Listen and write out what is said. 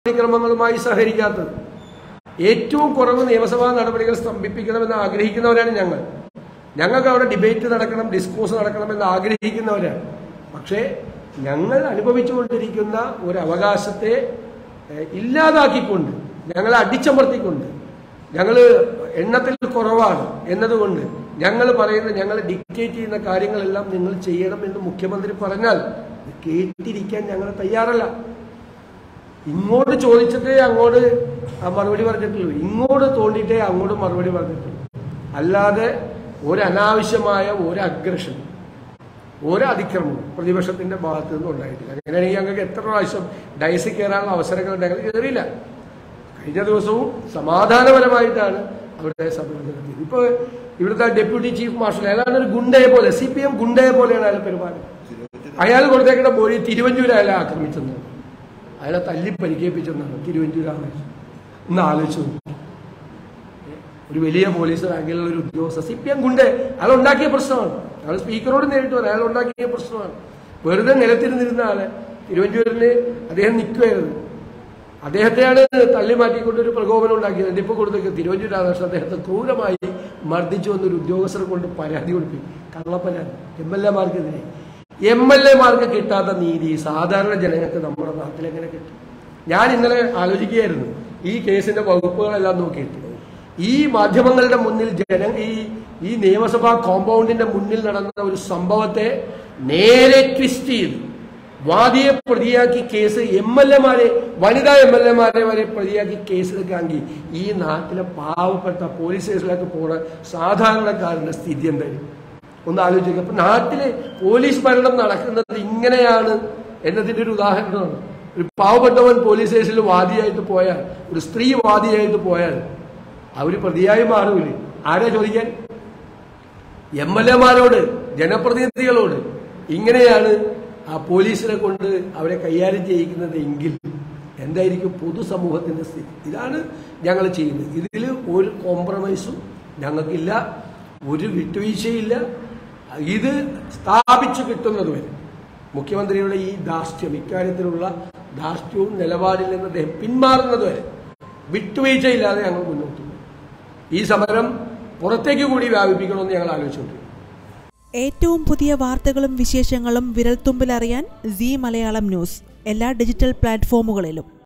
നടപടിക്രമങ്ങളുമായി സഹകരിക്കാത്തത് ഏറ്റവും കുറവ് നിയമസഭാ നടപടികൾ സ്തംഭിപ്പിക്കണമെന്ന് ആഗ്രഹിക്കുന്നവരാണ് ഞങ്ങൾ ഞങ്ങൾക്ക് അവിടെ ഡിബേറ്റ് നടക്കണം ഡിസ്കോസ് നടക്കണമെന്ന് ആഗ്രഹിക്കുന്നവരാണ് പക്ഷേ ഞങ്ങൾ അനുഭവിച്ചുകൊണ്ടിരിക്കുന്ന ഒരു അവകാശത്തെ ഏഹ്, ഇല്ലാതാക്കിക്കൊണ്ട് ഞങ്ങളെ അടിച്ചമർത്തിക്കൊണ്ട് ഞങ്ങൾ എണ്ണത്തിൽ കുറവാണ് എന്നതുകൊണ്ട് ഞങ്ങൾ പറയുന്ന ഞങ്ങൾ ഡിക്റ്റേറ്റ് ചെയ്യുന്ന കാര്യങ്ങളെല്ലാം നിങ്ങൾ ചെയ്യണം എന്ന് മുഖ്യമന്ത്രി പറഞ്ഞാൽ ഇത് കേട്ടിരിക്കാൻ ഞങ്ങൾ തയ്യാറല്ല ഇങ്ങോട്ട് ചോദിച്ചിട്ടേ അങ്ങോട്ട് ആ മറുപടി പറഞ്ഞിട്ടുള്ളൂ ഇങ്ങോട്ട് തോണ്ടിയിട്ടേ അങ്ങോട്ട് മറുപടി പറഞ്ഞിട്ടുള്ളൂ അല്ലാതെ ഒരു അനാവശ്യമായ ഒരു അഗ്രഷൻ ഒരു അതിക്രമവും പ്രതിപക്ഷത്തിന്റെ ഭാഗത്തു നിന്നും ഉണ്ടായിട്ടില്ല അങ്ങനെയാണെങ്കിൽ ഞങ്ങൾക്ക് എത്ര പ്രാവശ്യം ഡയസിൽ കയറാനുള്ള അവസരങ്ങൾ ഞങ്ങൾ കയറിയില്ല കഴിഞ്ഞ ദിവസവും സമാധാനപരമായിട്ടാണ് അവിടെ സമരം നടത്തിയത് ഇപ്പൊ ഇവിടുത്തെ ഡെപ്യൂട്ടി ചീഫ് മാർഷൽ അയാളാണ് ഒരു ഗുണ്ടയെ പോലെ സി പി എം ഗുണ്ടയെ പോലെയാണ് അയാൾ പെരുമാറുന്നത് അയാൾ കൊടുത്തേക്കുന്ന ബോഡി തിരുവഞ്ചൂർ അയാളെ ആക്രമിച്ചെന്ന് അയാളെ തല്ലി പരിക്കേൽപ്പിച്ചെന്നാണ് തിരുവഞ്ചൂർ ആവേശം ഒന്ന് ആലോചിച്ചു നോക്കൂ. ഒരു വലിയ പോലീസ് റാങ്കിലുള്ള ഒരു ഉദ്യോഗസ്ഥ സി പി എം ഗുണ്ടെ അയാൾ ഉണ്ടാക്കിയ പ്രശ്നമാണ് അയാൾ സ്പീക്കറോട് നേരിട്ട് പറയാം അയാൾ ഉണ്ടാക്കിയ പ്രശ്നമാണ് വെറുതെ നിലത്തിരുന്നിരുന്ന ആള് തിരുവഞ്ചൂരിന് അദ്ദേഹം നിൽക്കുമായിരുന്നു അദ്ദേഹത്തെയാണ് തള്ളി മാറ്റിക്കൊണ്ട് ഒരു പ്രകോപനം ഉണ്ടാക്കിയത് എന്നിട്ട് ഇപ്പൊ കൊടുത്തേക്ക് തിരുവഞ്ചൂർ രാധാകൃഷ്ണൻ അദ്ദേഹത്തെ ക്രൂരമായി മർദ്ദിച്ചു എന്നൊരു ഉദ്യോഗസ്ഥരെ കൊണ്ട് പരാതി കൊടുപ്പിക്കും കള്ളപ്പരാതി എം എൽ എമാർക്കെതിരെ എം എൽ എമാർക്ക് കിട്ടാത്ത നീതി സാധാരണ ജനങ്ങൾക്ക് നമ്മുടെ നാട്ടിൽ എങ്ങനെ കിട്ടും ഞാൻ ഇന്നലെ ആലോചിക്കുകയായിരുന്നു ഈ കേസിന്റെ വകുപ്പുകളെല്ലാം നോക്കിയിട്ട് ഈ മാധ്യമങ്ങളുടെ മുന്നിൽ ജന ഈ ഈ നിയമസഭാ കോമ്പൗണ്ടിന്റെ മുന്നിൽ നടന്ന ഒരു സംഭവത്തെ നേരെ ട്വിസ്റ്റ് ചെയ്ത് വാദിയെ പ്രതിയാക്കി കേസ് എം എൽ എമാരെ വനിതാ എം എൽ എമാരെ വരെ പ്രതിയാക്കി കേസെടുക്കാമെങ്കിൽ ഈ നാട്ടിലെ പാവപ്പെട്ട പോലീസ് സ്റ്റേഷനിലേക്ക് പോണ സാധാരണക്കാരന്റെ സ്ഥിതി എന്തായിരിക്കും ഒന്ന് ആലോചിക്കുക അപ്പൊ നാട്ടിലെ പോലീസ് ഭരണം നടക്കുന്നത് ഇങ്ങനെയാണ് എന്നതിന്റെ ഒരു ഉദാഹരണമാണ് ഒരു പാവപ്പെട്ടവൻ പോലീസ് സ്റ്റേഷനിൽ വാദിയായിട്ട് പോയാൽ ഒരു സ്ത്രീ വാദിയായിട്ട് പോയാൽ അവര് പ്രതിയായി മാറൂലേ ആരാ ചോദിക്കാൻ എം എൽ എമാരോട് ജനപ്രതിനിധികളോട് ഇങ്ങനെയാണ് ആ പോലീസിനെ കൊണ്ട് അവരെ കൈകാര്യം ചെയ്യിക്കുന്നത് എങ്കിൽ എന്തായിരിക്കും പൊതുസമൂഹത്തിന്റെ സ്ഥിതി ഇതാണ് ഞങ്ങൾ ചെയ്യുന്നത് ഇതിൽ ഒരു കോംപ്രമൈസും ഞങ്ങൾക്കില്ല ഒരു വിട്ടുവീഴ്ചയില്ല ഇത് സ്ഥാപിച്ചു കിട്ടുന്നത് വരെ മുഖ്യമന്ത്രിയുടെ ഈ ധാർഷ്ട്യം ഇക്കാര്യത്തിലുള്ള ധാർഷ്ട്യവും നിലപാടിൽ നിന്ന് അദ്ദേഹം പിന്മാറുന്നത് വരെ വിട്ടുവീഴ്ചയില്ലാതെ ഞങ്ങൾ മുന്നോട്ട് പോകും ഈ സമരം പുറത്തേക്ക് കൂടി വ്യാപിപ്പിക്കണമെന്ന് ഞങ്ങൾ ആലോചിച്ചുകൊണ്ടിരിക്കുന്നു ഏറ്റവും പുതിയ വാർത്തകളും വിശേഷങ്ങളും വിരൽത്തുമ്പിലറിയാൻ സി മലയാളം ന്യൂസ് എല്ലാ ഡിജിറ്റൽ പ്ലാറ്റ്ഫോമുകളിലും